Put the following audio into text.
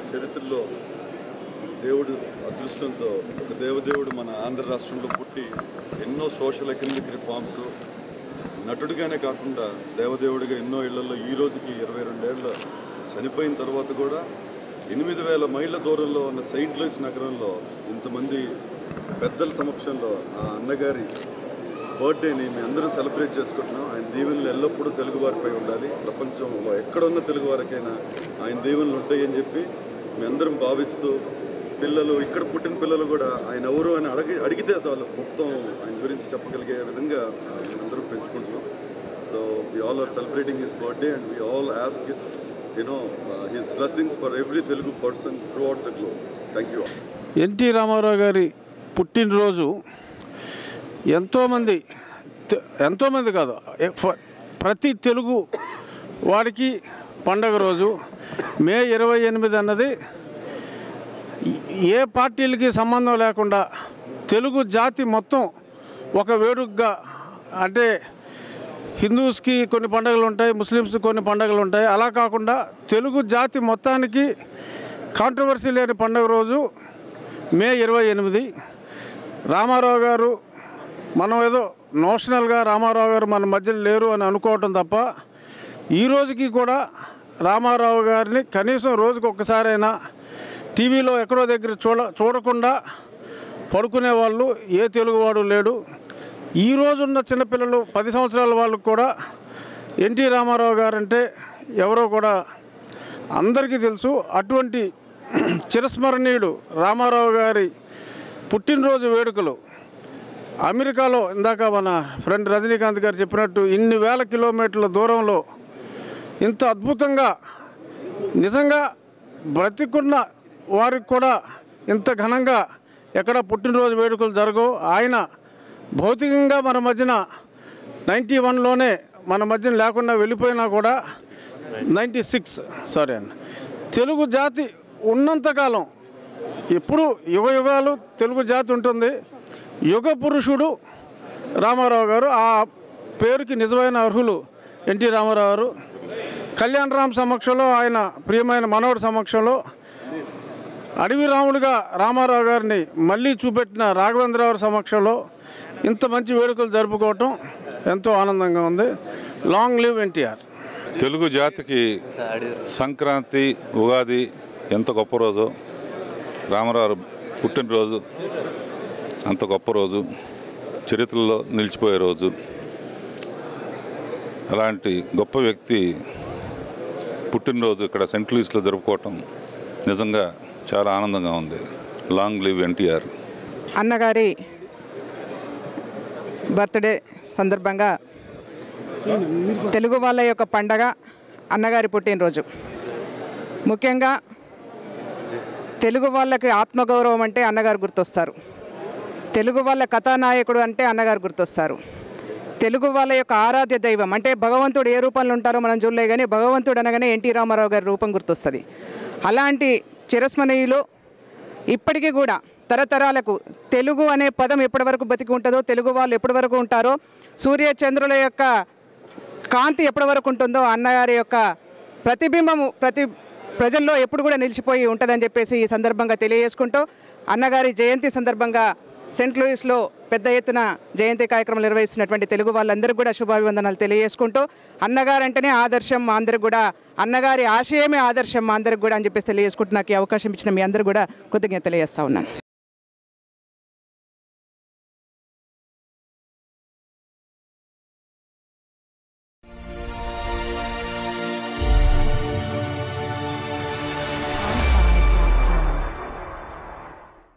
చరిత్రలో దేవుడు అదృష్టంతో ఒక దేవదేవుడు మన ఆంధ్ర రాష్ట్రంలో పుట్టి ఎన్నో సోషల్ ఎకనామిక్ రిఫార్మ్స్ నటుడిగానే కాకుండా దేవదేవుడిగా ఎన్నో ఇళ్లలో ఈ రోజుకి ఇరవై రెండేళ్ళ చనిపోయిన తర్వాత కూడా ఎనిమిది వేల మైళ్ళ దూరంలో ఉన్న సెయింట్ లూయిస్ నగరంలో ఇంతమంది పెద్దల సమక్షంలో ఆ అన్నగారి బర్త్డేని మేము అందరూ సెలబ్రేట్ చేసుకుంటున్నాం ఆయన దీవెనలు ఎల్లప్పుడూ తెలుగు వారిపై ఉండాలి ప్రపంచంలో ఎక్కడున్న తెలుగు వారికైనా ఆయన దీవెనలు ఉంటాయని చెప్పి మేమందరం భావిస్తూ పిల్లలు ఇక్కడ పుట్టిన పిల్లలు కూడా ఆయన ఎవరు అని అడిగి అడిగితే అసలు మొత్తం ఆయన గురించి చెప్పగలిగే విధంగా ఆ, మేమందరం పెంచుకుంటున్నాం so we all are celebrating his birthday and we all ask you know his blessings for every Telugu person through the globe thank you NT Rama Rao గారి పుట్టినరోజు ఎంతోమంది తె- ఎంతోమంది కాదు ఎ- ఫ- ప్రతి తెలుగు వాడికి పండగ రోజు మే ఇరవై ఎనిమిది అన్నది ఈ- ఏ పార్టీలకి సంబంధం లేకుండా తెలుగు జాతి మొత్తం ఒక వేడుకగా అంటే హిందూస్కి కొన్ని పండుగలు ఉంటాయి ముస్లిమ్స్కి కొన్ని పండుగలు ఉంటాయి అలా కాకుండా తెలుగు జాతి మొత్తానికి కాంట్రవర్సీ లేని పండుగ రోజు మే ఇరవై ఎనిమిది రామారావు గారు మనం ఏదో నోషనల్గా రామారావు గారు మన మధ్యలో లేరు అని అనుకోవటం తప్ప ఈ రోజుకి కూడా రామారావు గారిని కనీసం రోజుకి ఒక్కసారైనా టీవీలో ఎక్కడో దగ్గర చూడ చూడకుండా పడుకునే వాళ్ళు ఏ తెలుగువాడు లేడు ఈ రోజున్న చిన్నపిల్లలు పది సంవత్సరాల వాళ్ళకు కూడా ఎన్టీ రామారావు గారంటే ఎవరో కూడా అందరికీ తెలుసు అటువంటి చిరస్మరణీయుడు రామారావు గారి పుట్టినరోజు వేడుకలు అమెరికాలో ఇందాక మన ఫ్రెండ్ రజనీకాంత్ గారు చెప్పినట్టు ఇన్ని వేల కిలోమీటర్ల దూరంలో ఇంత అద్భుతంగా నిజంగా బ్రతికున్న వారికి కూడా ఇంత ఘనంగా ఎక్కడ పుట్టినరోజు వేడుకలు జరగవు ఆయన భౌతికంగా మన మధ్యన నైంటీ వన్లోనే మన మధ్యన లేకుండా వెళ్ళిపోయినా కూడా నైంటీ సిక్స్ సారీ అండి తెలుగు జాతి ఉన్నంతకాలం ఎప్పుడు యుగ యుగాలు తెలుగు జాతి ఉంటుంది యుగ పురుషుడు రామారావు గారు ఆ పేరుకి నిజమైన అర్హులు ఎన్టీ రామారావు గారు కళ్యాణ్ రామ్ సమక్షంలో ఆయన ప్రియమైన మనవడి సమక్షంలో అడవి రాముడిగా రామారావు గారిని మళ్ళీ చూపెట్టిన రాఘవేంద్రరావు సమక్షంలో ఇంత మంచి వేడుకలు జరుపుకోవటం ఎంతో ఆనందంగా ఉంది లాంగ్ లివ్ ఎన్టీఆర్ తెలుగు జాతికి సంక్రాంతి ఉగాది ఎంత గొప్ప రోజు రామారావు పుట్టినరోజు అంత గొప్ప రోజు చరిత్రలో నిలిచిపోయే రోజు అలాంటి గొప్ప వ్యక్తి పుట్టినరోజు ఇక్కడ సెంట్ లూయిస్లో జరుపుకోవటం నిజంగా చాలా ఆనందంగా ఉంది లాంగ్ లివ్ ఎన్టీఆర్ అన్నగారి బర్త్డే సందర్భంగా తెలుగు వాళ్ళ యొక్క పండగ అన్నగారి పుట్టినరోజు ముఖ్యంగా తెలుగు వాళ్ళకి ఆత్మగౌరవం అంటే అన్నగారు గుర్తొస్తారు తెలుగు వాళ్ళ కథానాయకుడు అంటే అన్నగారు గుర్తొస్తారు తెలుగు వాళ్ళ యొక్క ఆరాధ్య దైవం అంటే భగవంతుడు ఏ రూపంలో ఉంటారో మనం చూడలే కానీ భగవంతుడు అనగానే ఎన్టీ రామారావు గారి రూపం గుర్తొస్తుంది అలాంటి చిరస్మరణీయులు ఇప్పటికీ కూడా తరతరాలకు తెలుగు అనే పదం ఎప్పటి వరకు బతికి ఉంటుందో తెలుగు వాళ్ళు ఎప్పటి వరకు ఉంటారో సూర్య చంద్రుల యొక్క కాంతి ఎప్పటి వరకు ఉంటుందో అన్నగారి యొక్క ప్రతిబింబము ప్రతి ప్రజల్లో ఎప్పుడు కూడా నిలిచిపోయి ఉంటుందని చెప్పేసి ఈ సందర్భంగా తెలియజేసుకుంటూ అన్నగారి జయంతి సందర్భంగా సెంట్ లూయిస్లో పెద్ద ఎత్తున జయంతి కార్యక్రమం నిర్వహిస్తున్నటువంటి తెలుగు వాళ్ళందరికీ కూడా శుభాభివందనాలు తెలియజేసుకుంటూ అన్నగారంటేనే ఆదర్శం మా అందరికి కూడా అన్నగారి ఆశయమే ఆదర్శం మా అందరికి కూడా అని చెప్పేసి తెలియజేసుకుంటూ నాకు ఈ అవకాశం ఇచ్చిన మీ అందరికి కూడా కృతజ్ఞత తెలియజేస్తా ఉన్నాను